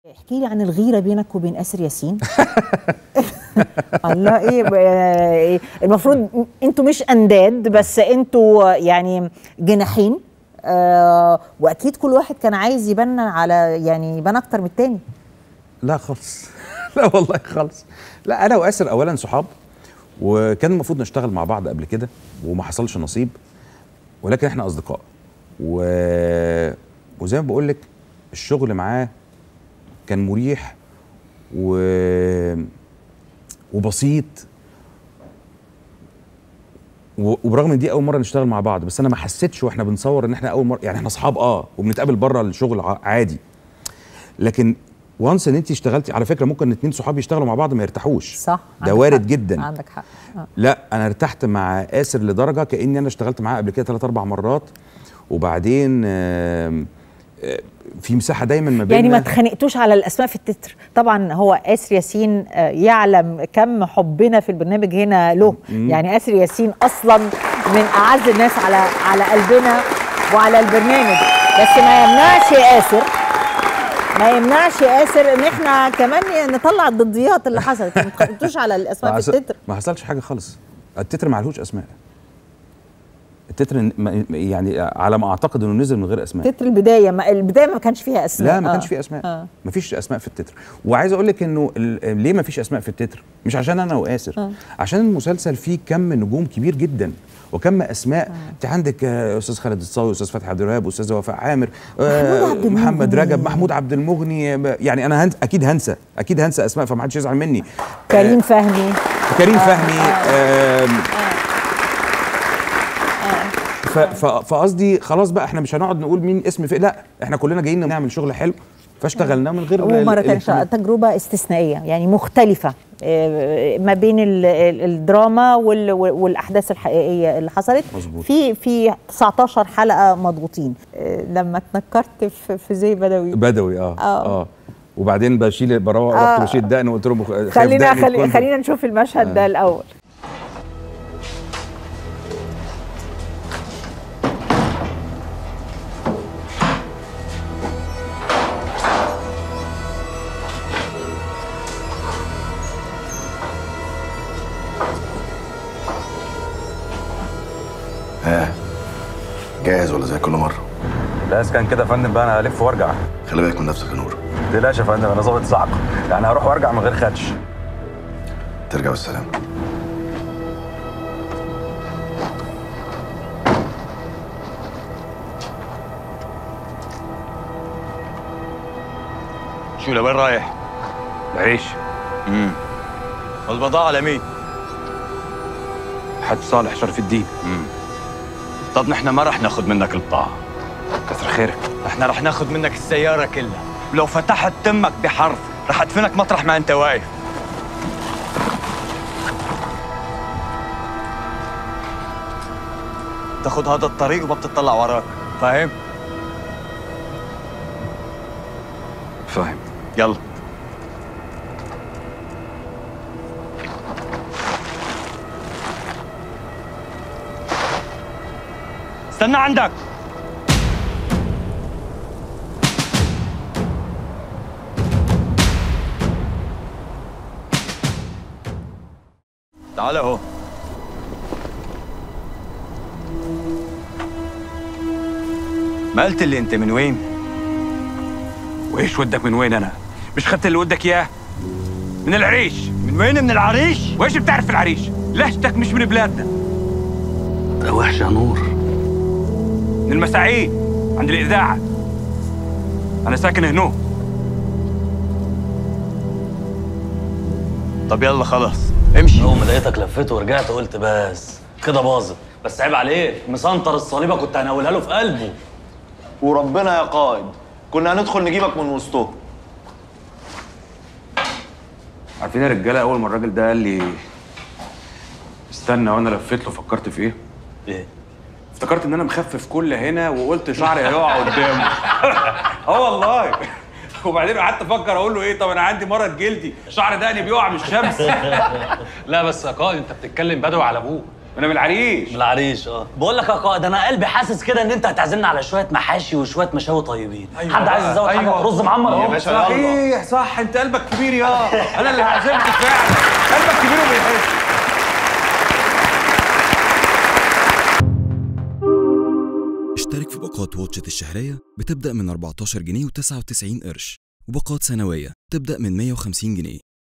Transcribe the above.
احكي لي عن الغيره بينك وبين اسر ياسين الله ايه ب- المفروض انتوا مش انداد بس انتوا يعني جناحين آه واكيد كل واحد كان عايز يبان على يعني يبان اكتر من التاني لا خالص لا والله خالص لا انا واسر اولا صحاب وكان المفروض نشتغل مع بعض قبل كده وما حصلش نصيب ولكن احنا اصدقاء و... وزي ما بقول لك الشغل معاه كان مريح و... وبسيط و- وبرغم ان دي اول مره نشتغل مع بعض بس انا ما حسيتش واحنا بنصور ان احنا اول مره يعني احنا اصحاب اه وبنتقابل بره الشغل ع- عادي لكن وانس ان انت اشتغلتي على فكره ممكن اتنين صحاب يشتغلوا مع بعض ما يرتاحوش صح ده عندك وارد حق. جدا عندك حق آه. لا انا ارتحت مع اسر لدرجه كاني انا اشتغلت معاه قبل كده ثلاث اربع مرات وبعدين آم، آه، في مساحه دايما ما بيننا يعني ما اتخانقتوش على الاسماء في التتر طبعا هو اسر ياسين آه، يعلم كم حبنا في البرنامج هنا له يعني اسر ياسين اصلا من اعز الناس على على قلبنا وعلى البرنامج بس ما يمنعش يا اسر ما يمنعش يا اسر ان احنا كمان نطلع الضديات اللي حصلت ما اتخانقتوش على الاسماء ما في حصل- التتر ما حصلش حاجه خالص التتر معلهوش اسماء التتر ن- ما- يعني على ما اعتقد انه نزل من غير اسماء تتر البدايه ما البدايه ما كانش فيها اسماء لا ما آه. كانش فيه اسماء آه. ما فيش اسماء في التتر وعايز اقول لك انه ال- ليه ما فيش اسماء في التتر مش عشان انا واسر آه. عشان المسلسل فيه كم نجوم كبير جدا وكم اسماء انت عندك آه، استاذ خالد الصاوي استاذ فتحي عبد الوهاب استاذ وفاء عامر آه، محمود عبد محمد المغني. رجب محمود عبد المغني آه، يعني انا هنس اكيد هنسى اكيد هنسى اسماء فما حدش يزعل مني كريم فهمي كريم فهمي آم، ف- ف- فقصدي خلاص بقى احنا مش هنقعد نقول مين اسم في لا احنا كلنا جايين نعمل شغل حلو فاشتغلنا من غير ومرة ال- تانية الاهتمام. تجربة استثنائية يعني مختلفة آه، ما بين ال- ال- الدراما وال- والأحداث الحقيقية اللي حصلت مظبوط. في في 19 حلقة مضغوطين آه، لما اتنكرت في في زي بدوي بدوي اه آه. اه وبعدين بشيل بروح آه. رحت بشيل دقن وقلت لهم خايف خلينا دقني خلي تكون- خلينا نشوف المشهد ده الأول ها جاهز ولا زي كل مره لا كان كده يا فندم بقى انا هلف وارجع خلي بالك من نفسك يا نور ما تقلقش يا فندم انا ظابط صعقه يعني هروح وارجع من غير خدش ترجع بالسلامه شو لوين رايح؟ العيش امم والبضاعة لمين؟ حاج صالح شرف الدين طب نحن ما رح ناخذ منك البضاعة كثر خيرك نحن رح ناخذ منك السيارة كلها ولو فتحت تمك بحرف رح ادفنك مطرح ما انت واقف تاخذ هذا الطريق وما بتطلع وراك فاهم؟ فاهم يلا استنى عندك تعال اهو ما قلت لي انت من وين؟ وايش ودك من وين انا مش خدت اللي ودك اياه من العريش من وين من العريش؟ وايش بتعرف في العريش لهجتك مش من بلادنا ده وحش يا نور من المساعيد عند الاذاعه انا ساكن هنو طب يلا خلاص امشي اول ما لقيتك لفيت ورجعت قلت بس كده باظت بس عيب عليك مسنطر الصليبه كنت هنولها له في قلبه وربنا يا قائد كنا هندخل نجيبك من وسطهم عارفين يا رجاله اول ما الراجل ده قال لي استنى وانا لفيت له فكرت في ايه ايه افتكرت ان انا مخفف كل هنا وقلت شعري هيقع قدامه اه والله وبعدين قعدت افكر اقول له ايه طب انا عندي مرض جلدي شعر دقني بيقع من الشمس لا بس يا قائد انت بتتكلم بدوي على ابوه انا من العريش من العريش اه بقول لك يا قائد انا قلبي حاسس كده ان انت هتعزمنا على شويه محاشي وشويه مشاوي طيبين أيوة حد عايز بقى، يزود حاجه أيوة. رز معمر يا اهو باشا يلا صحيح صح انت قلبك كبير يا انا اللي هعزمك فعلا قلبك كبير وبيحس اشترك في باقات واتشت الشهرية بتبدأ من 14 جنيه و99 قرش وباقات سنوية تبدأ من 150 جنيه